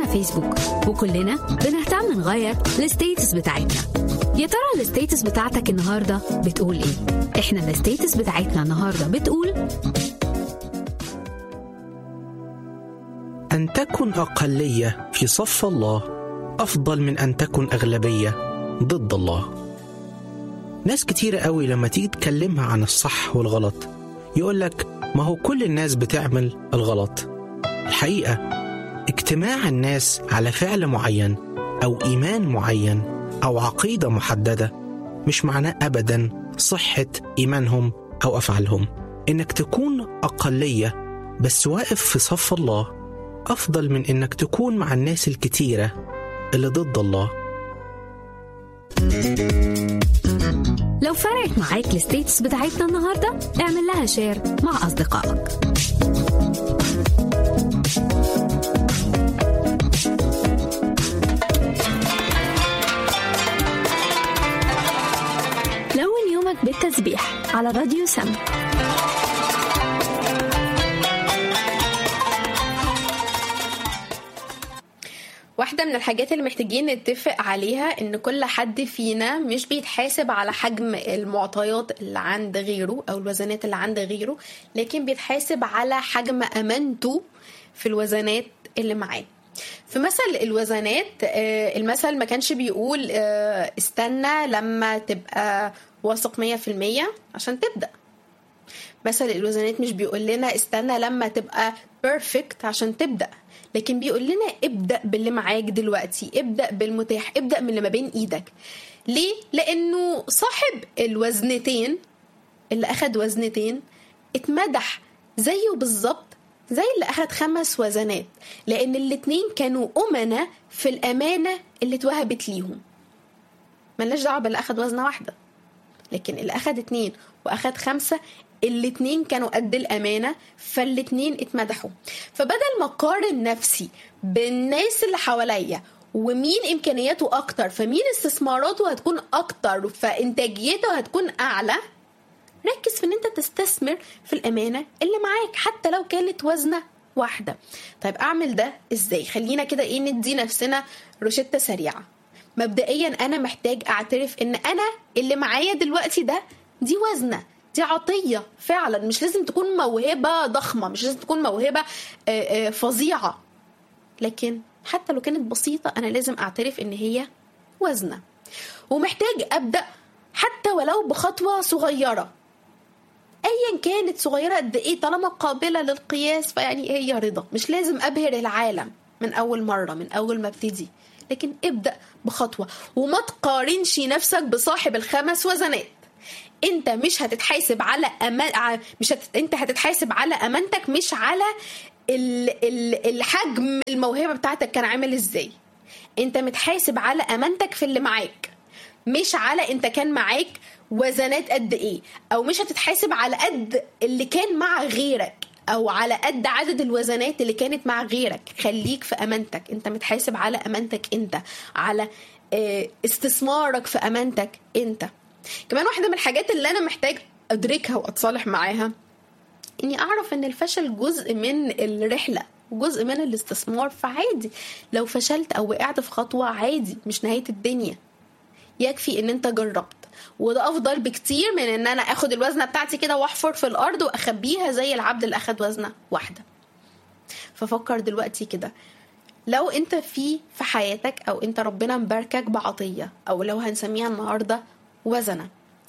فيسبوك وكلنا بنهتم نغير الستيتس بتاعتنا يا ترى الستيتس بتاعتك النهارده بتقول ايه احنا الستيتس بتاعتنا النهارده بتقول أن تكن أقلية في صف الله أفضل من أن تكن أغلبية ضد الله ناس كتيرة قوي لما تيجي تكلمها عن الصح والغلط يقولك ما هو كل الناس بتعمل الغلط الحقيقة اجتماع الناس على فعل معين أو إيمان معين أو عقيدة محددة مش معناه أبدا صحة إيمانهم أو أفعالهم إنك تكون أقلية بس واقف في صف الله أفضل من إنك تكون مع الناس الكتيرة اللي ضد الله لو فرقت معاك الستيتس بتاعتنا النهارده اعمل لها شير مع اصدقائك لون يومك بالتسبيح على راديو سم واحدة من الحاجات اللي محتاجين نتفق عليها ان كل حد فينا مش بيتحاسب على حجم المعطيات اللي عند غيره او الوزنات اللي عند غيره لكن بيتحاسب على حجم امانته في الوزنات اللي معاه في مثل الوزنات آه، المثل ما كانش بيقول آه، استنى لما تبقى واثق مية في المية عشان تبدأ مثل الوزنات مش بيقول لنا استنى لما تبقى بيرفكت عشان تبدأ لكن بيقول لنا ابدأ باللي معاك دلوقتي ابدأ بالمتاح ابدأ من اللي ما بين ايدك ليه؟ لأنه صاحب الوزنتين اللي أخد وزنتين اتمدح زيه بالظبط زي اللي أخد خمس وزنات لأن الاتنين كانوا أمنة في الأمانة اللي اتوهبت ليهم ملناش دعوة باللي أخد وزنة واحدة لكن اللي أخد اتنين وأخد خمسة الاتنين كانوا قد الأمانة فالاتنين اتمدحوا فبدل ما أقارن نفسي بالناس اللي حواليا ومين إمكانياته أكتر فمين استثماراته هتكون أكتر فإنتاجيته هتكون أعلى ركز في ان انت تستثمر في الامانه اللي معاك حتى لو كانت وزنه واحده طيب اعمل ده ازاي خلينا كده ايه ندي نفسنا روشته سريعه مبدئيا انا محتاج اعترف ان انا اللي معايا دلوقتي ده دي وزنه دي عطيه فعلا مش لازم تكون موهبه ضخمه مش لازم تكون موهبه آه، آه، فظيعه لكن حتى لو كانت بسيطه انا لازم اعترف ان هي وزنه ومحتاج ابدا حتى ولو بخطوه صغيره ايا كانت صغيره قد ايه طالما قابله للقياس فيعني هي رضا مش لازم ابهر العالم من اول مره من اول ما ابتدي لكن ابدا بخطوه وما تقارنش نفسك بصاحب الخمس وزنات انت مش هتتحاسب على أمان... ع- مش هت... انت هتتحاسب على امانتك مش على ال... ال... الحجم الموهبه بتاعتك كان عامل ازاي انت متحاسب على امانتك في اللي معاك مش على انت كان معاك وزنات قد ايه او مش هتتحاسب على قد اللي كان مع غيرك او على قد عدد الوزنات اللي كانت مع غيرك خليك في امانتك انت متحاسب على امانتك انت على آه، استثمارك في امانتك انت كمان واحده من الحاجات اللي انا محتاج ادركها واتصالح معاها اني اعرف ان الفشل جزء من الرحله وجزء من الاستثمار فعادي لو فشلت او وقعت في خطوه عادي مش نهايه الدنيا يكفي ان انت جربت وده افضل بكتير من ان انا اخد الوزنه بتاعتي كده واحفر في الارض واخبيها زي العبد اللي اخد وزنه واحده ففكر دلوقتي كده لو انت في في حياتك او انت ربنا مباركك بعطيه او لو هنسميها النهارده وزنه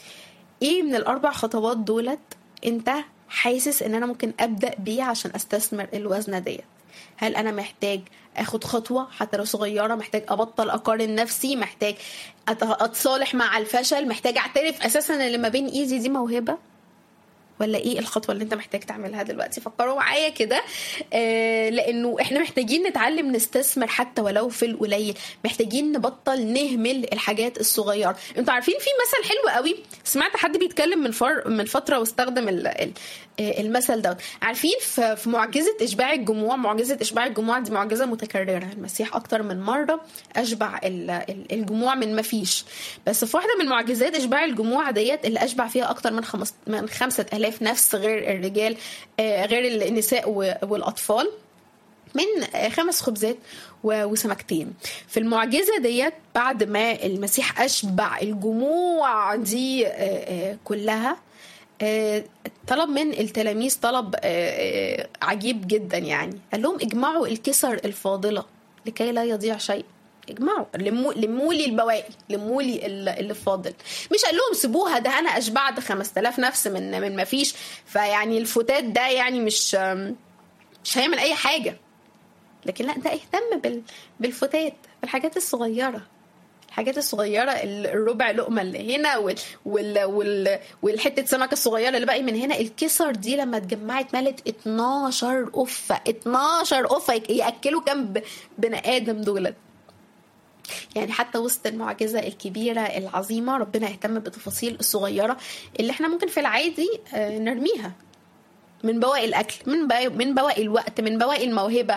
ايه من الاربع خطوات دولت انت حاسس ان انا ممكن ابدا بيه عشان استثمر الوزنه ديت هل انا محتاج اخد خطوه حتى لو صغيره محتاج ابطل اقارن نفسي محتاج أت- اتصالح مع الفشل محتاج اعترف اساسا ان اللي ما بين ايدي دي موهبه ولا ايه الخطوه اللي انت محتاج تعملها دلوقتي فكروا معايا كده آه لانه احنا محتاجين نتعلم نستثمر حتى ولو في القليل محتاجين نبطل نهمل الحاجات الصغيره انتوا عارفين في مثل حلو قوي سمعت حد بيتكلم من فر من فتره واستخدم ال ال آه، المثل دوت عارفين في في معجزه اشباع الجموع معجزه اشباع الجموع دي معجزه متكرره المسيح اكتر من مره اشبع ال- ال- الجموع من ما فيش بس في واحده من معجزات اشباع الجموع ديت اللي اشبع فيها اكتر من خمس من خمسة ألاف نفس غير الرجال آه، غير النساء و- والاطفال من آه، خمس خبزات و- وسمكتين في المعجزة ديت بعد ما المسيح أشبع الجموع دي آه، آه، كلها آه، طلب من التلاميذ طلب آه، آه، عجيب جدا يعني قال لهم اجمعوا الكسر الفاضلة لكي لا يضيع شيء اجمعوا لموا لموا لي البواقي لموا لي ال- اللي فاضل مش قال لهم سيبوها ده انا اشبعت 5000 نفس من من ما فيش فيعني الفتات ده يعني مش آم، مش هيعمل اي حاجه لكن لا ده اهتم بال... بالفتات بالحاجات الصغيره الحاجات الصغيرة ال- الربع لقمة اللي هنا وال... وال... وال... والحتة سمكة الصغيرة اللي باقي من هنا الكسر دي لما اتجمعت ملت 12 قفة 12 قفة يك- يأكلوا كام ب... بني آدم دولت يعني حتى وسط المعجزة الكبيرة العظيمة ربنا اهتم بالتفاصيل الصغيرة اللي احنا ممكن في العادي آه، نرميها من بواقي الأكل من بواقي من بواقي الوقت من بواقي الموهبة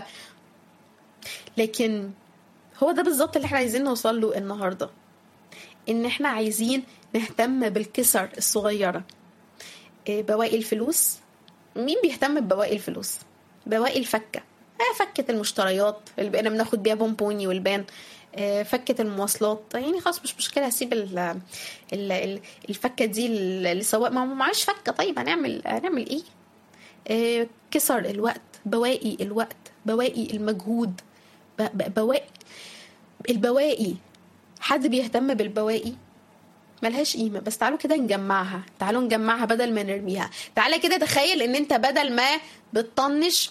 لكن هو ده بالظبط اللي احنا عايزين نوصل له النهارده ان احنا عايزين نهتم بالكسر الصغيره إيه، بواقي الفلوس مين بيهتم ببواقي الفلوس بواقي الفكه آه فكه المشتريات اللي بقينا بناخد بيها بونبوني والبان آه، فكه المواصلات يعني خلاص مش مشكله هسيب ال ال ال الفكه دي للسواق ما هو معاش فكه طيب هنعمل هنعمل ايه آه، كسر الوقت بواقي الوقت بواقي المجهود ب- ب- بواقي البواقي حد بيهتم بالبواقي ملهاش قيمة بس تعالوا كده نجمعها تعالوا نجمعها بدل ما نرميها تعالى كده تخيل ان انت بدل ما بتطنش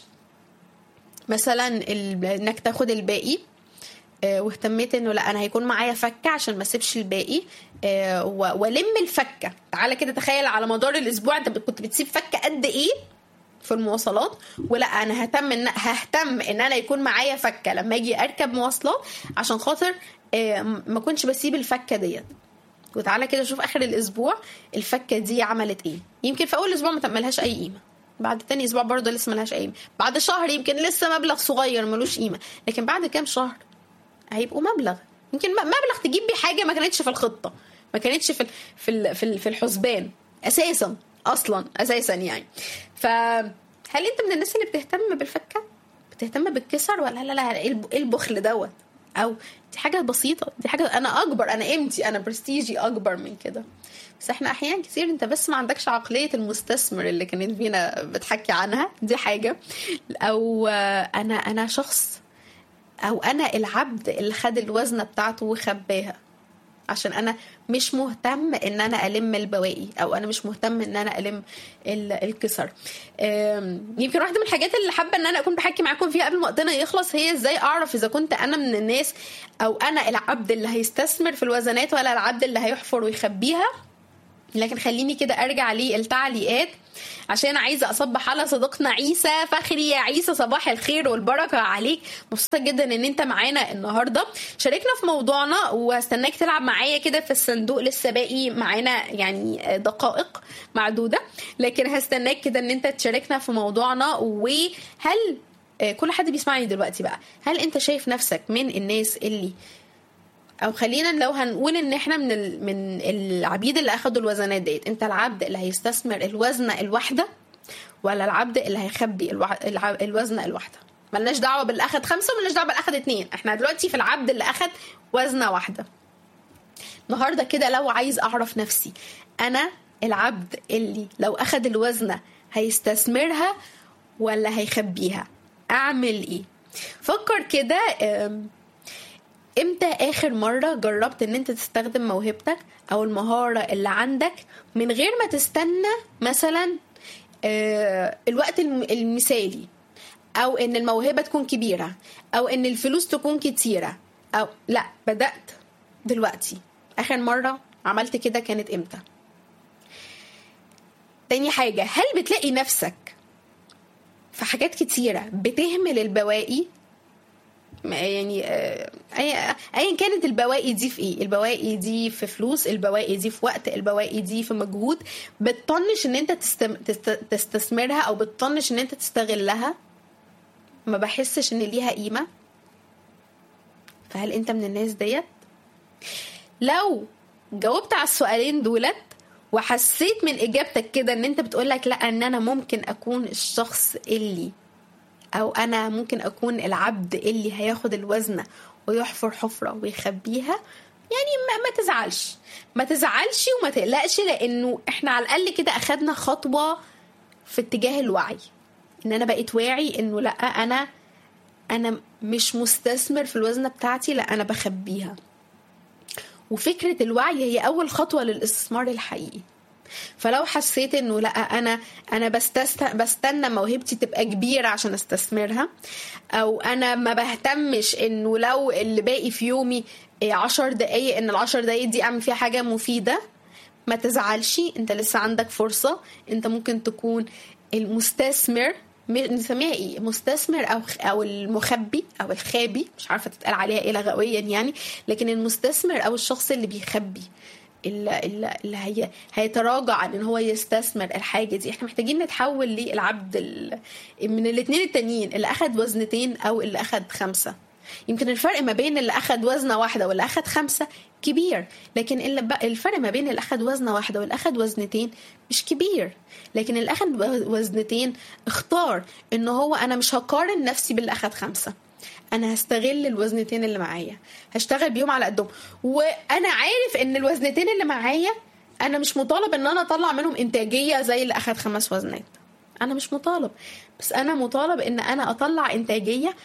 مثلا ال- انك تاخد الباقي آه، واهتميت انه لا انا هيكون معايا فكه عشان ما اسيبش الباقي آه، و- والم الفكه تعالى كده تخيل على مدار الاسبوع انت كنت بتسيب فكه قد ايه في المواصلات ولا انا ههتم ان ههتم ان انا يكون معايا فكه لما اجي اركب مواصلات عشان خاطر آه، ما كنتش بسيب الفكه ديت وتعالى كده شوف اخر الاسبوع الفكه دي عملت ايه يمكن في اول اسبوع ما ملهاش اي قيمه بعد تاني اسبوع برضه لسه ملهاش اي قيمه بعد شهر يمكن لسه مبلغ صغير ملوش قيمه لكن بعد كام شهر هيبقوا مبلغ يمكن م- مبلغ تجيب بيه حاجه ما كانتش في الخطه ما كانتش في ال- في ال- في ال- في الحسبان اساسا اصلا اساسا يعني فهل انت من الناس اللي بتهتم بالفكه بتهتم بالكسر ولا لا لا ايه الب- إيه البخل دوت او دي حاجه بسيطه دي حاجه انا اكبر انا قيمتي انا برستيجي اكبر من كده بس احنا احيانا كتير انت بس ما عندكش عقليه المستثمر اللي كانت فينا بتحكي عنها دي حاجه او آه، انا انا شخص او انا العبد اللي خد الوزنه بتاعته وخباها عشان انا مش مهتم ان انا الم البواقي او انا مش مهتم ان انا الم ال- الكسر أم، يمكن واحده من الحاجات اللي حابه ان انا اكون بحكي معاكم فيها قبل ما وقتنا يخلص هي ازاي اعرف اذا كنت انا من الناس او انا العبد اللي هيستثمر في الوزنات ولا العبد اللي هيحفر ويخبيها لكن خليني كده ارجع للتعليقات عشان عايزه اصبح على صديقنا عيسى فخري يا عيسى صباح الخير والبركه عليك مبسوطه جدا ان انت معانا النهارده شاركنا في موضوعنا وهستناك تلعب معايا كده في الصندوق لسه باقي معانا يعني دقائق معدوده لكن هستناك كده ان انت تشاركنا في موضوعنا وهل كل حد بيسمعني دلوقتي بقى هل انت شايف نفسك من الناس اللي او خلينا لو هنقول ان احنا من ال... من العبيد اللي اخدوا الوزنات ديت انت العبد اللي هيستثمر الوزنه الواحده ولا العبد اللي هيخبي الوع... الع... الوزنه الواحده ملناش دعوه باللي اخد خمسه وملناش دعوه باللي اخد اتنين احنا دلوقتي في العبد اللي اخد وزنه واحده النهارده كده لو عايز اعرف نفسي انا العبد اللي لو اخد الوزنه هيستثمرها ولا هيخبيها اعمل ايه فكر كده أم... امتى اخر مره جربت ان انت تستخدم موهبتك او المهاره اللي عندك من غير ما تستنى مثلا آه، الوقت الم- المثالي او ان الموهبه تكون كبيره او ان الفلوس تكون كتيره او لا بدات دلوقتي اخر مره عملت كده كانت امتى تاني حاجه هل بتلاقي نفسك في حاجات كتيره بتهمل البواقي ما يعني آه، ايا أيا كانت البواقي دي في ايه البواقي دي في فلوس البواقي دي في وقت البواقي دي في مجهود بتطنش ان انت تستم... تست... تستثمرها او بتطنش ان انت تستغلها ما بحسش ان ليها قيمه فهل انت من الناس ديت لو جاوبت على السؤالين دولت وحسيت من اجابتك كده ان انت بتقولك لا ان انا ممكن اكون الشخص اللي او انا ممكن اكون العبد اللي هياخد الوزنه ويحفر حفره ويخبيها يعني ما, ما تزعلش ما تزعلش وما تقلقش لانه احنا على الاقل كده اخدنا خطوه في اتجاه الوعي ان انا بقيت واعي انه لا انا انا مش مستثمر في الوزنه بتاعتي لا انا بخبيها وفكره الوعي هي اول خطوه للاستثمار الحقيقي فلو حسيت انه لا انا انا بستست... بستنى موهبتي تبقى كبيره عشان استثمرها او انا ما بهتمش انه لو اللي باقي في يومي عشر دقايق ان العشر دقايق دي اعمل فيها حاجه مفيده ما تزعلش انت لسه عندك فرصه انت ممكن تكون المستثمر نسميها ايه مستثمر او او المخبي او الخابي مش عارفه تتقال عليها ايه لغويا يعني لكن المستثمر او الشخص اللي بيخبي اللي, اللي هي هيتراجع عن ان هو يستثمر الحاجه دي احنا محتاجين نتحول للعبد من الاثنين التانيين اللي اخد وزنتين او اللي اخد خمسه يمكن الفرق ما بين اللي اخد وزنه واحده واللي اخد خمسه كبير لكن الفرق ما بين اللي اخد وزنه واحده واللي اخد وزنتين مش كبير لكن اللي اخد وزنتين اختار ان هو انا مش هقارن نفسي باللي اخد خمسه انا هستغل الوزنتين اللي معايا هشتغل بيهم على قدهم وانا عارف ان الوزنتين اللي معايا انا مش مطالب ان انا اطلع منهم انتاجيه زي اللي اخد خمس وزنات انا مش مطالب بس انا مطالب ان انا اطلع انتاجيه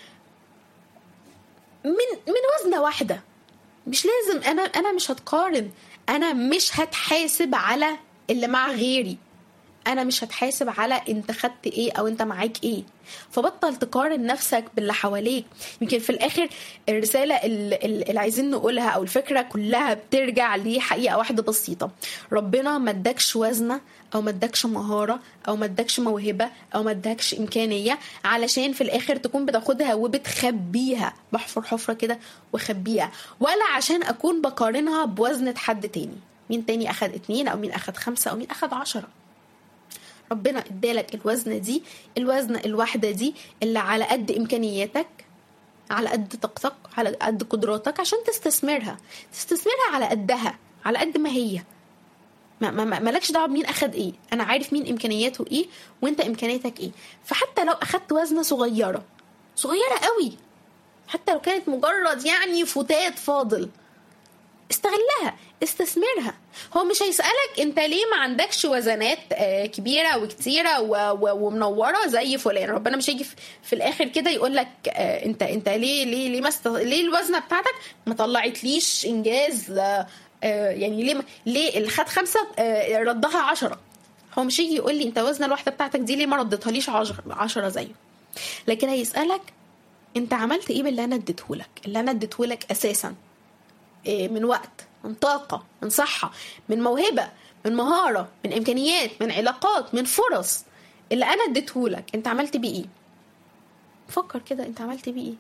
من من وزنه واحده مش لازم انا انا مش هتقارن انا مش هتحاسب على اللي مع غيري انا مش هتحاسب على انت خدت ايه او انت معاك ايه فبطل تقارن نفسك باللي حواليك يمكن في الاخر الرساله اللي عايزين نقولها او الفكره كلها بترجع لحقيقه واحده بسيطه ربنا ما ادكش وزنه او ما ادكش مهاره او ما ادكش موهبه او ما ادكش امكانيه علشان في الاخر تكون بتاخدها وبتخبيها بحفر حفره كده وخبيها ولا عشان اكون بقارنها بوزنه حد تاني مين تاني اخد اتنين او مين اخد خمسه او مين اخد عشره ربنا ادالك الوزنه دي الوزنه الواحده دي اللي على قد امكانياتك على قد طاقتك على قد قدراتك عشان تستثمرها تستثمرها على قدها على قد ما هي ما ما مالكش دعوه بمين اخد ايه انا عارف مين امكانياته ايه وانت امكانياتك ايه فحتى لو اخدت وزنه صغيره صغيره قوي حتى لو كانت مجرد يعني فتات فاضل استغلها استثمرها هو مش هيسألك انت ليه ما عندكش وزنات كبيرة وكتيرة ومنورة زي فلان ربنا مش هيجي في الاخر كده يقول لك انت انت ليه ليه ليه ما است... ليه الوزنة بتاعتك ما طلعتليش انجاز يعني ليه ليه اللي خد خمسة ردها عشرة هو مش يجي يقول لي انت وزنة الواحدة بتاعتك دي ليه ما ردتهاليش عشرة, عشرة زيه لكن هيسألك انت عملت ايه باللي انا اديتهولك اللي انا اديتهولك اساسا من وقت من طاقة من صحة من موهبة من مهارة من إمكانيات من علاقات من فرص اللي أنا اديتهولك أنت عملت بيه إيه فكر كده أنت عملت بيه إيه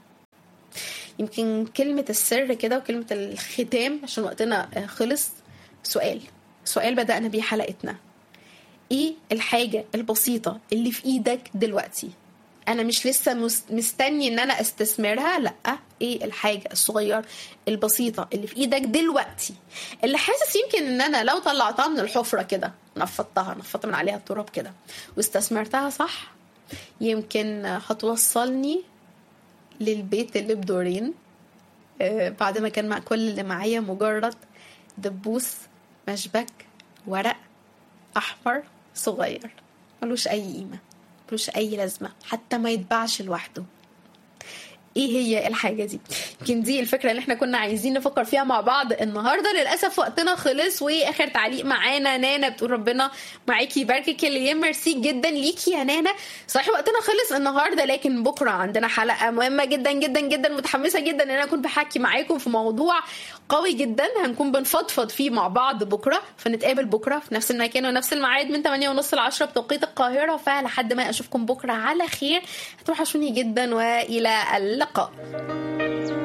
يمكن كلمة السر كده وكلمة الختام عشان وقتنا خلص سؤال سؤال بدأنا بيه حلقتنا ايه الحاجة البسيطة اللي في ايدك دلوقتي انا مش لسه مستني ان انا استثمرها لا ايه الحاجه الصغيره البسيطه اللي في ايدك دلوقتي اللي حاسس يمكن ان انا لو طلعتها من الحفره كده نفضتها نفضت من عليها التراب كده واستثمرتها صح يمكن هتوصلني للبيت اللي بدورين بعد ما كان مع كل اللي معايا مجرد دبوس مشبك ورق احمر صغير ملوش اي قيمه ملوش اي لازمه حتى ما يتباعش لوحده ايه هي الحاجة دي يمكن دي الفكرة اللي احنا كنا عايزين نفكر فيها مع بعض النهاردة للأسف وقتنا خلص واخر تعليق معانا نانا بتقول ربنا معاكي يباركك الايام ميرسي جدا ليكي يا نانا صحيح وقتنا خلص النهاردة لكن بكرة عندنا حلقة مهمة جدا جدا جدا متحمسة جدا ان انا اكون بحكي معاكم في موضوع قوي جدا هنكون بنفضفض فيه مع بعض بكرة فنتقابل بكرة في نفس المكان ونفس الميعاد من 8 ونص ل 10 بتوقيت القاهرة فلحد ما اشوفكم بكرة على خير هتوحشوني جدا والى اللقاء